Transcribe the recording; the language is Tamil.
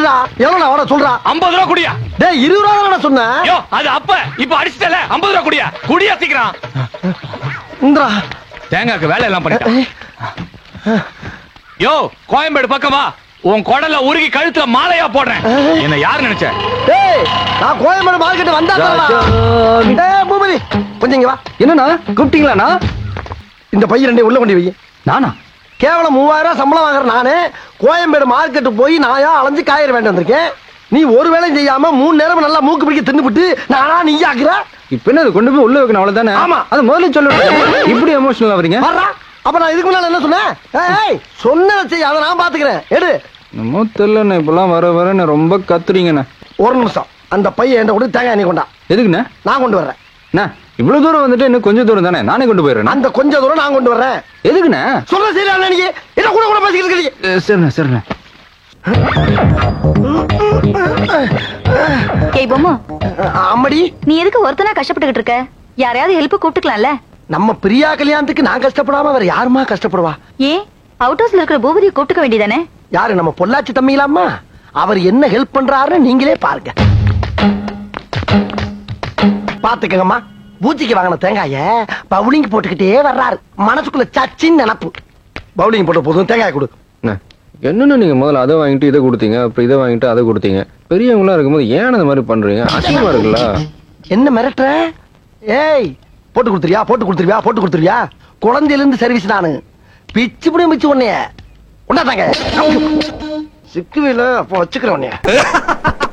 குடுறா எவ்வளவு வர சொல்றா ஐம்பது ரூபா குடியா டேய் இருபது ரூபா தானே சொன்னேன் யோ அது அப்ப இப்ப அடிச்சிட்டல ஐம்பது ரூபா குடியா குடியா சீக்கிரம் இந்திரா தேங்காய்க்கு வேலை எல்லாம் பண்ணிட்டேன் யோ கோயம்பேடு பக்கமா உன் குடல்ல உருகி கழுத்துல மாலையா போடுறேன் என்ன யார் நினைச்ச டேய் நான் கோயம்பேடு மார்க்கெட் வந்தா தரலாம் ராஜா. டேய் பூபதி கொஞ்சம் இங்க வா என்னண்ணா கூப்பிட்டீங்களாண்ணா இந்த பையன் ரெண்டையும் உள்ள கொண்டு வை நானா கேவலம் மூவாயிரம் ரூபாய் சம்பளம் வாங்குற நானு கோயம்பேடு மார்க்கெட்டு போய் நாயா அலைஞ்சு காய்கறி வேண்டி வந்திருக்கேன் நீ ஒரு வேலையும் செய்யாம மூணு நேரம் நல்லா மூக்கு பிடிக்க தின்னுபிட்டு நானா நீ ஆக்குற இப்ப என்ன அது கொண்டு போய் உள்ள வைக்கணும் அவ்வளவுதானே ஆமா. அது முதல்ல சொல்லணும் இப்படி எமோஷனல் ஆவறீங்க வர்றா அப்ப நான் இதுக்கு முன்னால என்ன சொன்னேன் ஏய் சொன்னதை செய் அதை நான் பாத்துக்கிறேன் எடு நம்ம தெரியலண்ணே இப்பெல்லாம் வர வரன்னு ரொம்ப கத்துறீங்கண்ணே ஒரு நிமிஷம் அந்த பையன் என்கிட்ட கொடு தேங்காய் நீ கொண்டா எதுக்குண்ணே நான் கொண்டு வர்றேன் அண்ணா இவ்வளவு தூரம் வந்துட்டு இன்னும் கொஞ்சம் தூரம் தானே நானே கொண்டு போயிடுறேன் அந்த கொஞ்ச தூரம் நான் கொண்டு வர்றேன் எதுக்குண்ணே சொல்ல சரியா நீ என்ன கூட கூட பேசிக்கிட்டு இருக்கீங்க அஹ் சரிண்ணே சரிண்ணே ஏய் பொம்மு அஹ், அம்மடி நீ எதுக்கு ஒருத்தனா கஷ்டப்பட்டுக்கிட்டு இருக்க யாரையாவது ஹெல்ப் கூப்பிட்டுக்கலாம்ல நம்ம பிரியா கல்யாணத்துக்கு நான் கஷ்டப்படாம வேற யாருமா கஷ்டப்படுவா ஏன் அவுட் ஹவுஸ்ல இருக்கிற பூபதியை கூப்பிட்டுக்க வேண்டியதானே யாரு நம்ம பொள்ளாச்சி தம்பிங்களாமா அவர் என்ன ஹெல்ப் பண்றாருன்னு நீங்களே பாருங்க பாத்துக்கங்கம்மா பூச்சிக்கு வாங்கின தேங்காய பவுலிங் போட்டுக்கிட்டே வர்றாரு மனசுக்குள்ள சச்சின்னு நினப்பு பவுலிங் போட்ட போதும் தேங்காய் கொடு அண்ணே, என்னண்ணே நீங்க முதல்ல அதை வாங்கிட்டு இதை கொடுத்தீங்க அப்புறம் இதை வாங்கிட்டு அதை கொடுத்தீங்க பெரியவங்களா இருக்கும்போது ஏன் அந்த மாதிரி பண்றீங்க அசிங்கமா இருக்குல்ல என்ன மிரட்டுற ஏய் போட்டு கொடுத்துருவியா போட்டு கொடுத்துருவியா போட்டு கொடுத்துருவியா குழந்தையில இருந்து சர்வீஸ் நானு பிச்சு புடி மிச்சு உன்னைய உண்டாட்டாங்க சிக்குவில அப்போ வச்சுக்கிறேன் உன்னைய